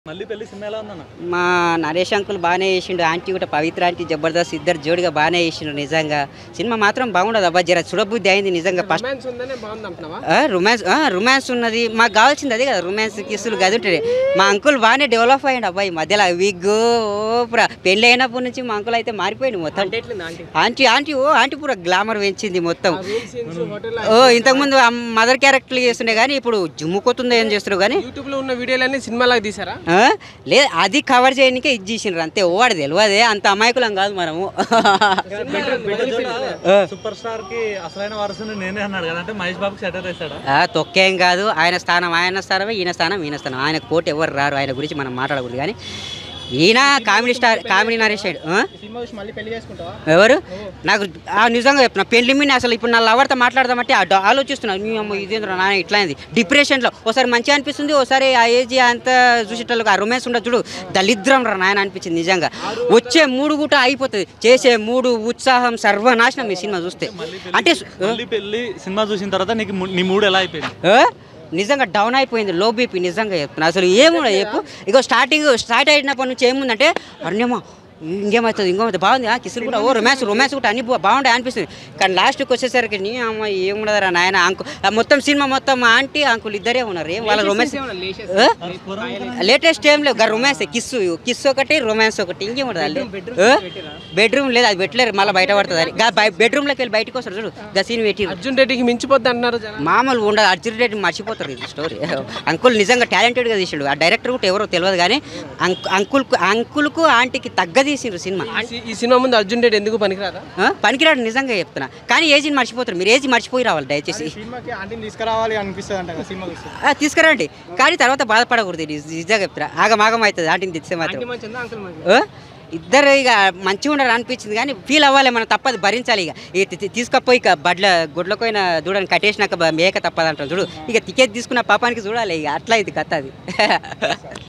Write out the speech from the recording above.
మళ్ళీ పెళ్లి సినిమా ఎలా ఉందన్న మా నరేష్ అంకుల్ బాగానే చేసిండు ఆంటీ కూడా పవిత్ర ఆంటీ జబర్దస్త్ ఇద్దరు జోడిగా బాగానే చేసిండు నిజంగా సినిమా మాత్రం బాగుండదు అబ్బా జర చూడబుద్ధి అయింది నిజంగా ఫస్ట్ రొమాన్స్ ఉందనే బాగుంది అంటున్నావా రొమాన్స్ రొమాన్స్ ఉన్నది మాకు కావాల్సింది అదే కదా రొమాన్స్ కిస్సులు గది ఉంటుంది మా అంకుల్ బాగానే డెవలప్ అయ్యాడు అబ్బాయి మధ్యలో విగ్ పూరా పెళ్ళి అయినప్పటి నుంచి మా అంకుల్ అయితే మారిపోయింది మొత్తం అంటే ఎట్లుంది ఆంటీ ఆంటీ ఆంటీ ఓ ఆంటీ పూరా గ్లామర్ పెంచింది మొత్తం రూల్ సీన్స్ హోటల్ ఓ ఇంతకుముందు మదర్ క్యారెక్టర్లు చేస్తుండే కానీ ఇప్పుడు జుమ్ముకోతుందో ఏం చేస్తున్నావు కానీ యూట్యూబ్ లో ఉన్న వీడియోలన్నీ సినిమాలాగా తీసారా ఆ? లేదు అది కవర్ చేయడానికే ఇది చేసిండ్రు అంతే ఓవాడు తెలియదే అంత అమాయకులం కాదు మనము సూపర్ స్టార్ కి అసలైన వారసుని నేనే అన్నాడు కదా అంటే మహేష్ బాబుకి సెటర్ వేస్తాడా ఆ, తొక్కేం కాదు ఆయన స్థానం ఆయన స్థానమే ఈయన స్థానం ఈయన స్థానం ఆయన కోట్ ఎవరు రారు ఆయన గురించి మనం మాట్లాడకూడదు కానీ ఈయన comedy star comedy Naresh side cinema చూసి మళ్ళీ పెళ్లి చేసుకుంటావా ఎవరు నాకు ఆ నిజంగా చెప్తున్నా పెళ్లి మీద అసలు ఇప్పుడు నా లవర్తో మాట్లాడదామంటే ఆ డ- ఆలోచిస్తున్నా నీ అమ్మ ఇదేంద్ర నాన్న ఇట్లా అయింది డిప్రెషన్లో ఒకసారి మంచిగా అనిపిస్తుంది ఒకసారి ఆ ఏజ్ అంత చూసేటోళ్ళకి ఆ రొమాన్స్ ఉండదు చూడు దళిద్రం రా నాయన అనిపించింది నిజంగా వచ్చే మూడు కూడా అయిపోతుంది చేసే మూడు ఉత్సాహం సర్వనాశనం ఈ సినిమా చూస్తే అంటే మళ్ళీ పెళ్లి సినిమా చూసిన తర్వాత నీకు ము- నీ మూడు ఎలా అయిపోయింది ఆ? నిజంగా డౌన్ అయిపోయింది లో బీపీ నిజంగా చెప్తున్నా అసలు ఏముండదు చెప్పు ఇగో స్టార్టింగ్ స్టార్ట్ అయినప్పటి నుంచి ఏముందంటే అన్యమా ఇంకేమవుతుంది ఇంకేమవుతుంది బాగుంది ఆ కిసులు కూడా ఓ రొమాన్స్ రొమాన్స్ కూడా అన్ని బా- బాగుంటాయి అనిపిస్తుంది కానీ లాస్ట్కి వచ్చేసరికి నీ అమ్మ ఏముండదురా నాయన అంకు ఆ మొత్తం సినిమా మొత్తం ఆంటీ అంకుల్ ఇద్దరే ఉన్నారు ఏం వాళ్ళ రొమాన్స్ లేటెస్ట్ ఏం లేవు గా రొమాన్స్ కిస్సు కిస్ ఒకటి రొమాన్స్ ఒకటి ఇంకేముండదు బెడ్రూమ్ లేదు అది పెట్టలేరు మళ్ళీ బయట పడుతుంది అని గా బెడ్రూమ్లోకి వెళ్ళి బయటకు వస్తారు చూడు గా సీన్ పెట్టి అర్జున్ రెడ్డికి మించిపోద్ది అంటున్నారు జనం మామూలు ఉండదు అర్జున్ రెడ్డి మర్చిపోతారు ఇది స్టోరీ అంకుల్ నిజంగా టాలెంటెడ్గా తీసిండు ఆ డైరెక్టర్ కూడా ఎవరో తెలియదు కానీ అంకు అంకుల్కు అంకుల్కు ఆంటీకి తగ్గ తీసిండ్రు సినిమా ఈ- ఈ సినిమా ముందు అర్జున్ రెడ్డి ఎందుకు పనికిరాదా ఆ? పనికిరాడు నిజంగా చెప్తున్నా కానీ ఏజీని మర్చిపోతారు మీరు ఏజీ మర్చిపోయి రావాలి దయచేసి సినిమాకి ఆంటీని తీసుకురావాలి అనిపిస్తుంది అంట కదా సినిమా చూస్తే ఆ, తీసుకురండి కానీ తర్వాత బాధపడకూడదు ఇది నిజంగా చెప్తున్నా ఆగమాగం అవుతుంది ఆంటీని తెచ్చే మాత్రం ఆంటీ మంచిదా అంకుల్ మంచి ఆ? ఇద్దరు ఇక మంచిగా ఉండరు అనిపించింది కానీ ఫీల్ అవ్వాలి మనం తప్పదు భరించాలి ఇక ఇక తీ- తీ- తీసుకపోయి ఇక బడ్ల గుడ్లకోయిన దూడని కట్టేసినాక బ- మేక తప్పదంటారు చూడు ఇక టికెట్ తీసుకున్న పాపానికి చూడాలి ఇక అట్లా ఇది కథ అది